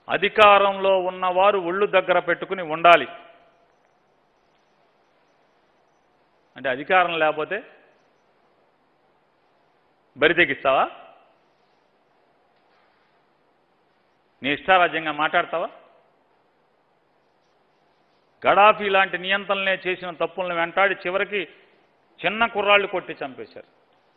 అధికారంలో ఉన్నవారు ఒళ్ళు దగ్గర పెట్టుకుని ఉండాలి అంటే అధికారం లేకపోతే బరి తెగిస్తావా నీ ఇష్టారాజ్యంగా మాట్లాడతావా గడాఫీ లాంటి నియంత్రణలే చేసిన తప్పులను వెంటాడి చివరికి చిన్న కుర్రాళ్ళు కొట్టి చంపేశారు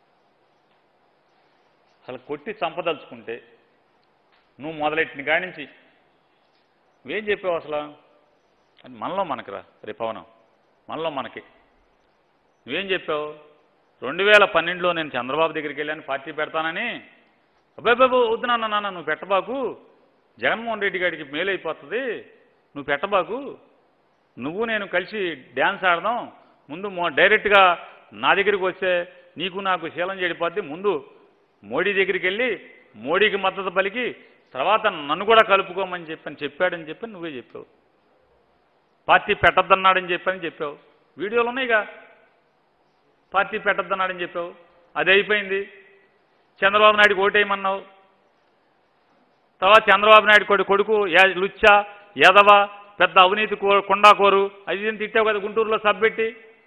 అసలు కొట్టి చంపదలుచుకుంటే నువ్వు మొదలెట్టిన కానించి నువ్వేం చెప్పావు అసలు అది మనలో మనకురా రే పవనం మనలో మనకి నువ్వేం చెప్పావు రెండు వేల పన్నెండులో నేను చంద్రబాబు దగ్గరికి వెళ్ళాను పార్టీ పెడతానని అబ్బాయి బాబు వద్దు నాన్న నాన్న నువ్వు పెట్టబాకు జగన్మోహన్ రెడ్డి గారికి మేలు అయిపోతుంది నువ్వు పెట్టబాకు నువ్వు నేను కలిసి డ్యాన్స్ ఆడదాం ముందు మో డైరెక్ట్గా నా దగ్గరికి వస్తే నీకు నాకు శీలం చెడిపోద్ది ముందు మోడీ దగ్గరికి వెళ్ళి మోడీకి మద్దతు పలికి తర్వాత నన్ను కూడా కలుపుకోమని చెప్పని చెప్పాడని చెప్పి నువ్వే చెప్పావు పార్టీ పెట్టద్దన్నాడని చెప్పని చెప్పావు వీడియోలు ఉన్నాయిగా పార్టీ పెట్టద్దన్నాడని చెప్పావు అది అయిపోయింది చంద్రబాబు నాయుడుకి ఓటేయమన్నావు తర్వాత చంద్రబాబు నాయుడు కొడు కొడుకు యా- లుచ్చా యదవ పెద్ద అవినీతి కో కొండాకోరు అది ఇది అని తిట్టావు కదా గుంటూరులో సబ్బెట్టి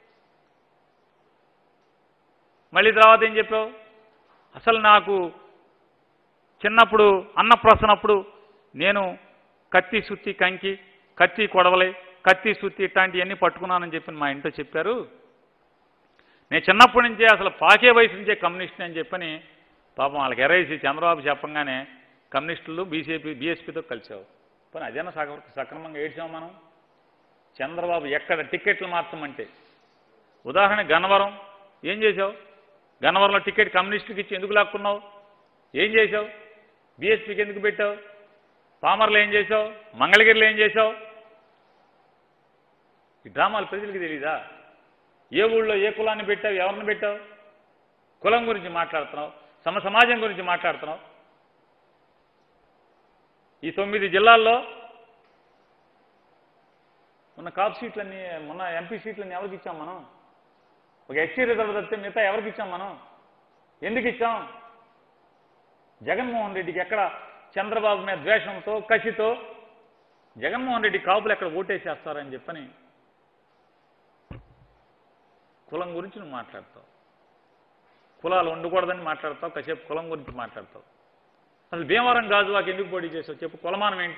మళ్ళీ తర్వాత ఏం చెప్పావు అసలు నాకు చిన్నప్పుడు అన్నప్రాసనప్పుడు నేను కత్తి సుత్తి కంకి కత్తి కొడవలే కత్తి సుత్తి ఇట్లాంటివన్నీ పట్టుకున్నానని చెప్పి మా ఇంట్లో చెప్పారు నేను చిన్నప్పటి నుంచే అసలు పాకే వయసు నుంచే కమ్యూనిస్ట్ అని చెప్పని పాపం వాళ్ళకి ఎర్ఐసి చంద్రబాబు చెప్పంగానే కమ్యూనిస్టులు బీజేపీ బీఎస్పీతో కలిసావు పోనీ అదేనా సక సక్రమంగా ఏడ్చాం మనం చంద్రబాబు ఎక్కడ టికెట్లు మార్చమంటే ఉదాహరణ గన్నవరం ఏం చేసావు గన్నవరంలో టికెట్ కమ్యూనిస్టుకి ఇచ్చి ఎందుకు లాక్కున్నావు ఏం చేసావు బీఎస్పీకి ఎందుకు పెట్టావు పామర్లో ఏం చేసావు మంగళగిరిలో ఏం చేసావు ఈ డ్రామాలు ప్రజలకు తెలీదా ఏ ఊళ్ళో ఏ కులాన్ని పెట్టావు ఎవరిని పెట్టావు కులం గురించి మాట్లాడుతున్నావు సమ సమాజం గురించి మాట్లాడుతున్నావు ఈ తొమ్మిది జిల్లాల్లో ఉన్న కాప్ సీట్లన్నీ మొన్న ఎంపీ సీట్లన్నీ ఎవరికి ఇచ్చాం మనం ఒక ఎస్సీ రిజర్వ్ తప్పితే మిగతా ఎవరికి ఇచ్చాం మనం ఎందుకు ఇచ్చాం జగన్మోహన్ రెడ్డికి ఎక్కడ చంద్రబాబు మీద ద్వేషంతో కసితో జగన్మోహన్ రెడ్డి కాపులు ఎక్కడ ఓటేసేస్తారని చెప్పని కులం గురించి నువ్వు మాట్లాడతావు కులాలు ఉండకూడదని మాట్లాడతావు కాసేపు కులం గురించి మాట్లాడతావు అసలు భీమవరం గాజువాకి ఎందుకు పోటీ చేసావు చెప్పు కులమానం ఏంటి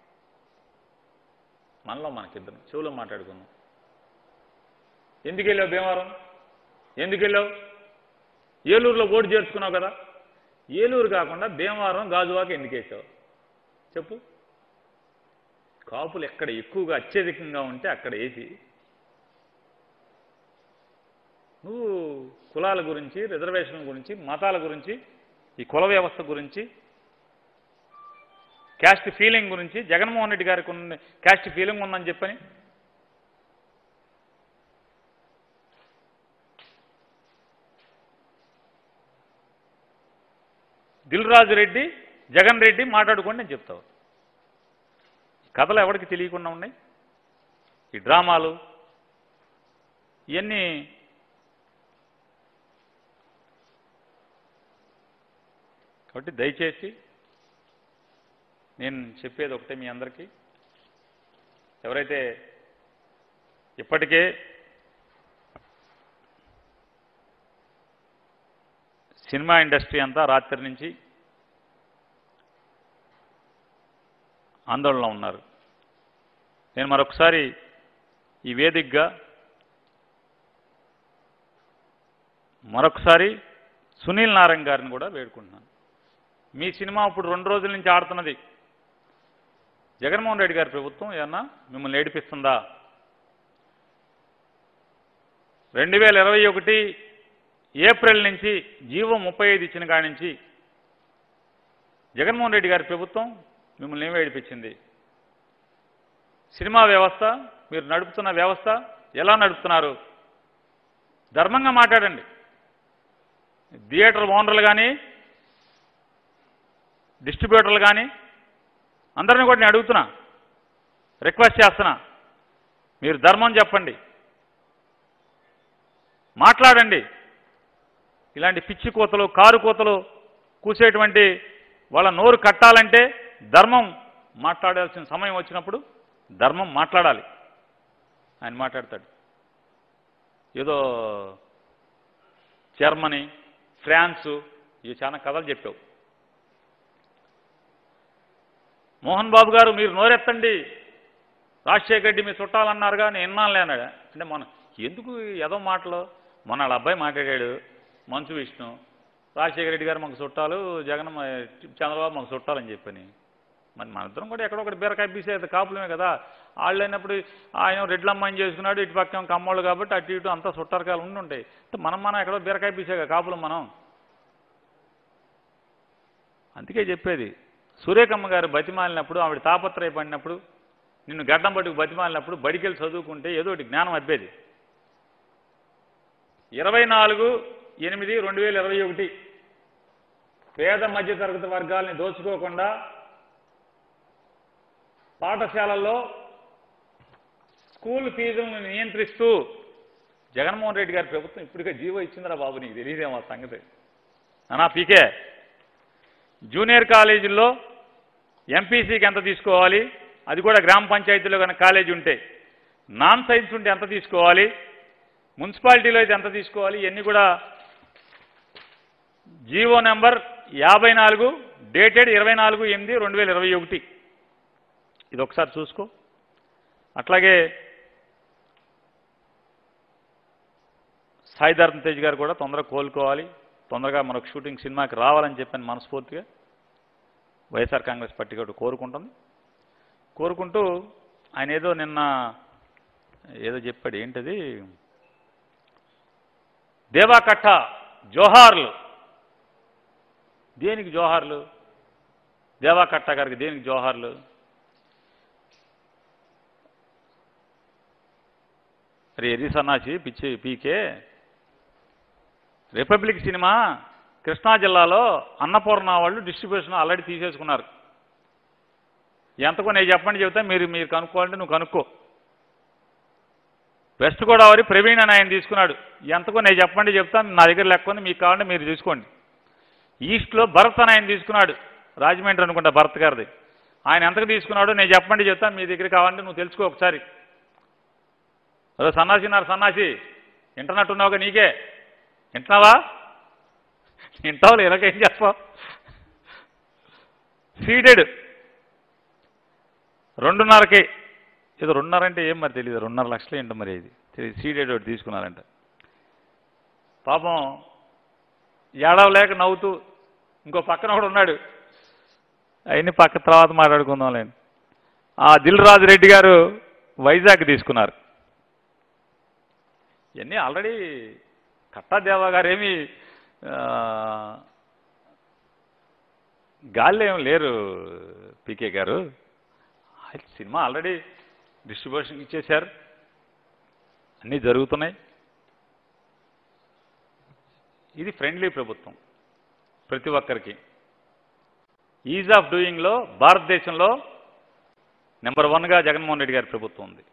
మనలో మనకిద్దరం చెవులో మాట్లాడుకుందాం ఎందుకు వెళ్ళావు భీమవరం ఎందుకు వెళ్ళావు ఏలూరులో ఓటు చేర్చుకున్నావు కదా ఏలూరు కాకుండా భీమవరం గాజువాకి ఎందుకు వేసావు చెప్పు కాపులు ఎక్కడ ఎక్కువగా అత్యధికంగా ఉంటే అక్కడ వేసి నువ్వు కులాల గురించి రిజర్వేషన్ల గురించి మతాల గురించి ఈ కుల వ్యవస్థ గురించి క్యాస్ట్ ఫీలింగ్ గురించి జగన్మోహన్ రెడ్డి గారికి ఉన్న క్యాస్ట్ ఫీలింగ్ ఉందని చెప్పని దిల్ రాజు రెడ్డి జగన్ రెడ్డి మాట్లాడుకోండి నేను చెప్తావు ఈ కథలు ఎవరికి తెలియకుండా ఉన్నాయి ఈ డ్రామాలు ఇవన్నీ కాబట్టి దయచేసి నేను చెప్పేది ఒకటే మీ అందరికీ ఎవరైతే ఇప్పటికే సినిమా ఇండస్ట్రీ అంతా రాత్రి నుంచి ఆందోళనలో ఉన్నారు నేను మరొకసారి ఈ వేదికగా మరొకసారి సునీల్ నారాయణ గారిని కూడా వేడుకుంటున్నాను మీ సినిమా ఇప్పుడు రెండు రోజుల నుంచి ఆడుతున్నది జగన్మోహన్ రెడ్డి గారి ప్రభుత్వం ఏమన్నా మిమ్మల్ని ఏడిపిస్తుందా రెండు వేల ఇరవై ఒకటి ఏప్రిల్ నుంచి జీవో ముప్పై ఐదు ఇచ్చిన కాడి నుంచి జగన్మోహన్ రెడ్డి గారి ప్రభుత్వం మిమ్మల్ని ఏమి ఏడిపించింది సినిమా వ్యవస్థ మీరు నడుపుతున్న వ్యవస్థ ఎలా నడుపుతున్నారు ధర్మంగా మాట్లాడండి థియేటర్ ఓనర్లు కానీ డిస్ట్రిబ్యూటర్లు కానీ అందరిని కూడా నేను అడుగుతున్నా రిక్వెస్ట్ చేస్తున్నా మీరు ధర్మం చెప్పండి మాట్లాడండి ఇలాంటి పిచ్చి కోతలు కారు కోతలు కూసేటువంటి వాళ్ళ నోరు కట్టాలంటే ధర్మం మాట్లాడాల్సిన సమయం వచ్చినప్పుడు ధర్మం మాట్లాడాలి ఆయన మాట్లాడతాడు ఏదో జర్మనీ ఫ్రాన్సు ఇవి చాలా కథలు చెప్పావు మోహన్ బాబు గారు మీరు నోరెత్తండి రాజశేఖర రెడ్డి మీ చుట్టాలన్నారుగా నేను విన్నాను లేనాడు అంటే మన ఎందుకు ఏదో మాటలు మొన్న వాళ్ళ అబ్బాయి మాట్లాడాడు మంచు విష్ణు రాజశేఖర రెడ్డి గారు మాకు చుట్టాలు జగన్ మ- చంద్రబాబు మాకు చుట్టాలని చెప్పని మరి మన ఇద్దరం కూడా ఎక్కడో ఒకటి బీరకాయ బీసేది కాపులమే కదా వాళ్ళు అయినప్పుడు ఆయన రెడ్లమ్మాయిని చేసుకున్నాడు ఇటు పక్కన కమ్మోళ్ళు కాబట్టి అటు ఇటు అంతా చుట్టారకాలు ఉండి ఉంటాయి అంటే మనం మనం ఎక్కడో బీరకాయ బీసేగా కాపులు మనం అందుకే చెప్పేది సూర్యకమ్మ గారు బతిమాలినప్పుడు ఆవిడ తాపత్రయపడినప్పుడు నిన్ను గడ్డం పట్టుకు బతిమాలినప్పుడు బడికెళ్ళి చదువుకుంటే ఏదో ఒకటి జ్ఞానం అబ్బేది ఇరవై నాలుగు ఎనిమిది రెండు వేల ఇరవై ఒకటి పేద మధ్యతరగతి వర్గాల్ని దోచుకోకుండా పాఠశాలల్లో స్కూల్ ఫీజులను నియంత్రిస్తూ జగన్మోహన్ రెడ్డి గారి ప్రభుత్వం ఇప్పటికే జీవో ఇచ్చిందిరా బాబు నీకు తెలియదేమో ఆ సంగతి అనా పీకే జూనియర్ కాలేజీల్లో ఎంపీసీకి ఎంత తీసుకోవాలి అది కూడా గ్రామ పంచాయతీలో కనుక కాలేజీ ఉంటే నాన్ సైన్స్ ఉంటే ఎంత తీసుకోవాలి మున్సిపాలిటీలో అయితే ఎంత తీసుకోవాలి ఇవన్నీ కూడా జీవో నెంబర్ యాభై నాలుగు డేటెడ్ ఇరవై నాలుగు ఎనిమిది రెండు వేల ఇరవై ఒకటి ఇది ఒకసారి చూసుకో అట్లాగే సాయిధర్మ తేజ్ గారు కూడా తొందరగా కోలుకోవాలి తొందరగా మరొక షూటింగ్ సినిమాకి రావాలని చెప్పని మనస్ఫూర్తిగా వైఎస్ఆర్ కాంగ్రెస్ పార్టీ కూడా కోరుకుంటుంది కోరుకుంటూ ఆయన ఏదో నిన్న ఏదో చెప్పాడు ఏంటది దేవాకట్ట జోహార్లు దేనికి జోహార్లు దేవాకట్ట గారికి దేనికి జోహార్లు అరే ఎర్రి సన్నాసి పిచ్చి పీకే రిపబ్లిక్ సినిమా కృష్ణా జిల్లాలో అన్నపూర్ణ వాళ్ళు డిస్ట్రిబ్యూషన్ ఆల్రెడీ తీసేసుకున్నారు ఎంతకో నేను చెప్పండి చెబుతా మీరు మీరు కనుక్కోవాలంటే నువ్వు కనుక్కో వెస్ట్ గోదావరి ప్రవీణ్ అని ఆయన తీసుకున్నాడు ఎంతకో నేను చెప్పండి చెప్తాను నా దగ్గర లెక్క ఉంది మీకు కావాలంటే మీరు చూసుకోండి ఈస్ట్లో భరత్ అని ఆయన తీసుకున్నాడు రాజమండ్రి అనుకుంటా భరత్ గారిది ఆయన ఎంతకు తీసుకున్నాడో నేను చెప్పండి చెప్తాను మీ దగ్గర కావాలంటే నువ్వు తెలుసుకో ఒకసారి అదో సన్నాసి నారు సన్నాసి వింటున్నట్టున్నావుగా నీకే వింటున్నావా వింటావు ఇలాగేం చేస్తావు సీడెడ్ రెండున్నరకి ఏదో రెండున్నర అంటే ఏం మరి తెలియదు రెండున్నర లక్షలు ఏంటో మరి ఇది తెలియదు సీడెడ్ ఒకటి తీసుకున్నారంట పాపం ఏడవలేక నవ్వుతూ ఇంకో పక్కన కూడా ఉన్నాడు అవన్నీ పక్క తర్వాత మాట్లాడుకుందాంలేండి ఆ దిల్ రాజు రెడ్డి గారు వైజాగ్ తీసుకున్నారు ఇవన్నీ ఆల్రెడీ కట్టాదేవా గారు ఏమి గాల్లో ఏం లేరు పీకే గారు ఆయన సినిమా ఆల్రెడీ డిస్ట్రిబ్యూషన్ ఇచ్చేశారు అన్నీ జరుగుతున్నాయి ఇది ఫ్రెండ్లీ ప్రభుత్వం ప్రతి ఒక్కరికి ఈజ్ ఆఫ్ డూయింగ్లో భారతదేశంలో నెంబర్ వన్గా జగన్మోహన్ రెడ్డి గారి ప్రభుత్వం ఉంది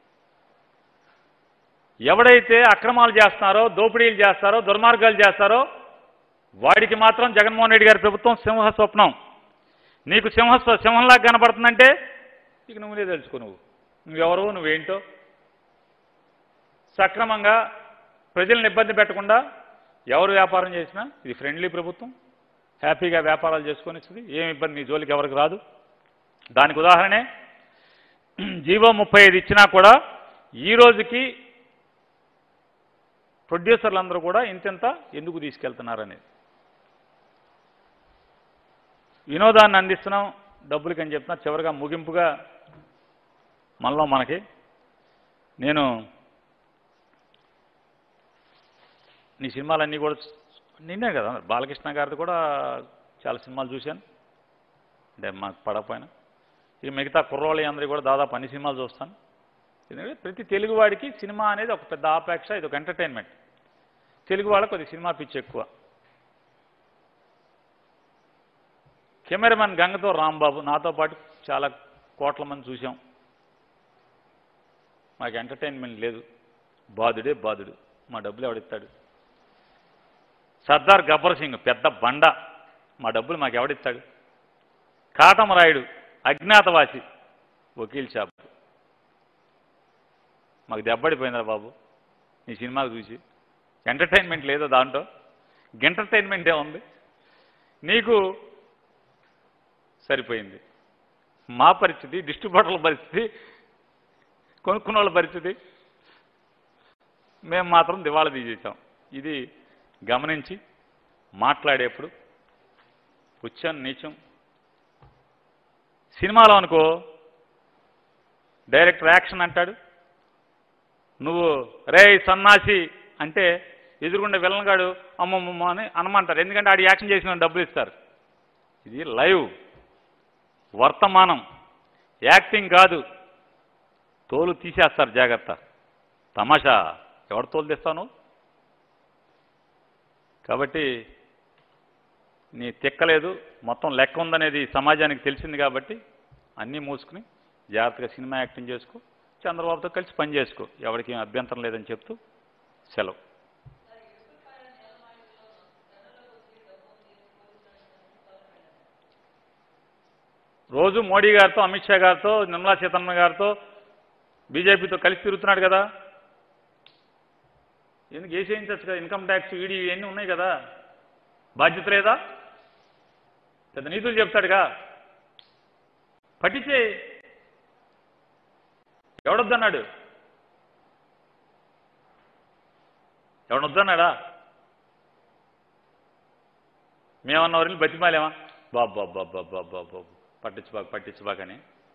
ఎవడైతే అక్రమాలు చేస్తున్నారో దోపిడీలు చేస్తారో దుర్మార్గాలు చేస్తారో వాడికి మాత్రం జగన్మోహన్ రెడ్డి గారి ప్రభుత్వం సింహ స్వప్నం నీకు సింహ స్వ- సింహంలా కనపడుతుందంటే ఇక నువ్వులే తెలుసుకో నువ్వు నువ్వెవరో నువ్వేంటో సక్రమంగా ప్రజల్ని ఇబ్బంది పెట్టకుండా ఎవరు వ్యాపారం చేసినా ఇది ఫ్రెండ్లీ ప్రభుత్వం హ్యాపీగా వ్యాపారాలు చేసుకొని ఇస్తుంది ఏం ఇబ్బంది మీ జోలికి ఎవరికి రాదు దానికి ఉదాహరణే జీవో ముప్పై ఐదు ఇచ్చినా కూడా ఈ రోజుకి ప్రొడ్యూసర్లందరూ కూడా ఇంతెంత ఎందుకు తీసుకెళ్తున్నారనేది వినోదాన్ని అందిస్తున్నాం డబ్బులకి అని చెప్తున్నా చివరిగా ముగింపుగా మనలో మనకి నేను నీ సినిమాలన్నీ కూడా నిన్నే కదా బాలకృష్ణ గారిది కూడా చాలా సినిమాలు చూశాను అంటే మాకు పడకపోయినా ఇక మిగతా కుర్రోళ్ళ అందరి కూడా దాదాపు అన్ని సినిమాలు చూస్తాను ఎందుకంటే ప్రతి తెలుగువాడికి సినిమా అనేది ఒక పెద్ద ఆపేక్ష ఇది ఒక ఎంటర్టైన్మెంట్ తెలుగు వాళ్ళకి కొద్ది సినిమా పిచ్చి ఎక్కువ కెమెరామెన్ గంగతో రాంబాబు నాతో పాటు చాలా కోట్ల మంది చూసాం మాకు ఎంటర్టైన్మెంట్ లేదు బాధుడే బాధుడు మా డబ్బులు ఎవడిస్తాడు సర్దార్ గబ్బర్ సింగ్ పెద్ద బండ మా డబ్బులు మాకు ఎవడిస్తాడు కాటమరాయుడు అజ్ఞాతవాసి వకీల్ షాప్ మాకు దెబ్బడిపోయిందా బాబు నీ సినిమాలు చూసి ఎంటర్టైన్మెంట్ లేదా దాంట్లో ఎంటర్టైన్మెంటే ఉంది నీకు సరిపోయింది మా పరిస్థితి డిస్ట్రిబ్యూటర్ల పరిస్థితి కొనుక్కున్న వాళ్ళ పరిస్థితి మేము మాత్రం దివాళా తీసేసాం ఇది గమనించి మాట్లాడేప్పుడు పుచ్చం నీచం సినిమాలో అనుకో డైరెక్టర్ యాక్షన్ అంటాడు నువ్వు రే సన్నాసి అంటే ఎదురుగుండే విలన్గాడు అమ్మమ్మ అని అనమంటారు ఎందుకంటే ఆడి యాక్షన్ చేసిన డబ్బులు ఇస్తారు ఇది లైవ్ వర్తమానం యాక్టింగ్ కాదు తోలు తీసేస్తారు జాగ్రత్త తమాషా ఎవడు తోలు తెస్తాను కాబట్టి నీ తిక్కలేదు మొత్తం లెక్క ఉందనేది సమాజానికి తెలిసింది కాబట్టి అన్నీ మూసుకుని జాగ్రత్తగా సినిమా యాక్టింగ్ చేసుకో చంద్రబాబుతో కలిసి పని చేసుకో ఎవరికి ఏం అభ్యంతరం లేదని చెప్తూ సెలవు రోజు మోడీ గారితో అమిత్ షా గారితో నిర్మలా సీతారామన్ గారితో బీజేపీతో కలిసి తిరుగుతున్నాడు కదా ఎందుకు వేసేయించచ్చు కదా ఇన్కమ్ ట్యాక్స్ ఈడీ ఇవన్నీ ఉన్నాయి కదా బాధ్యత లేదా పెద్ద నీతులు చెప్తాడుగా పట్టించే ఎవడొద్దన్నాడు ఎవడొద్దన్నాడా మేమన్న వరకు బతిమాలేమా బాబు బాబు బాబు బాబు బాబు బాబు బాబు పట్టించుబాక పట్టించుబాకని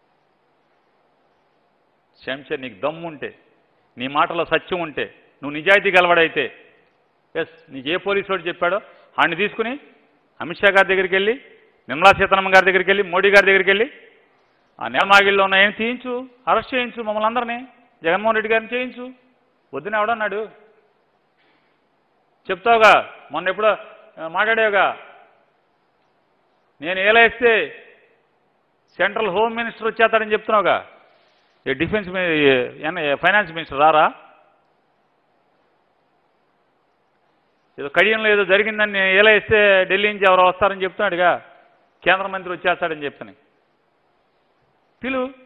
శంషర్ నీకు దమ్ము ఉంటే నీ మాటలో సత్యం ఉంటే నువ్వు నిజాయితీ గలవాడైతే ఎస్ నీకు ఏ పోలీసు వాడు చెప్పాడో ఆడిని తీసుకుని అమిత్ షా గారి దగ్గరికి వెళ్ళి నిర్మలా సీతారామన్ గారి దగ్గరికి వెళ్ళి మోడీ గారి దగ్గరికి వెళ్ళి ఆ నేలమాగిల్లో ఉన్న ఏం తీయించు అరెస్ట్ చేయించు మమ్మల్ని అందరినీ జగన్మోహన్ రెడ్డి గారిని చేయించు వద్దున ఎవడన్నాడు చెప్తావుగా మొన్న ఎప్పుడో ఆ, మాట్లాడావుగా నేను ఏలేస్తే సెంట్రల్ హోమ్ మినిస్టర్ వచ్చేస్తాడని చెప్తున్నావుగా ఏ డిఫెన్స్ మీ- ఏ- ఏ ఫైనాన్స్ మినిస్టర్ రారా ఏదో కడియంలో ఏదో జరిగిందని నేను ఎలా ఇస్తే ఢిల్లీ నుంచి ఎవరో వస్తారని చెప్తున్నాడుగా కేంద్ర మంత్రి వచ్చేస్తాడని చెప్తాను పిలు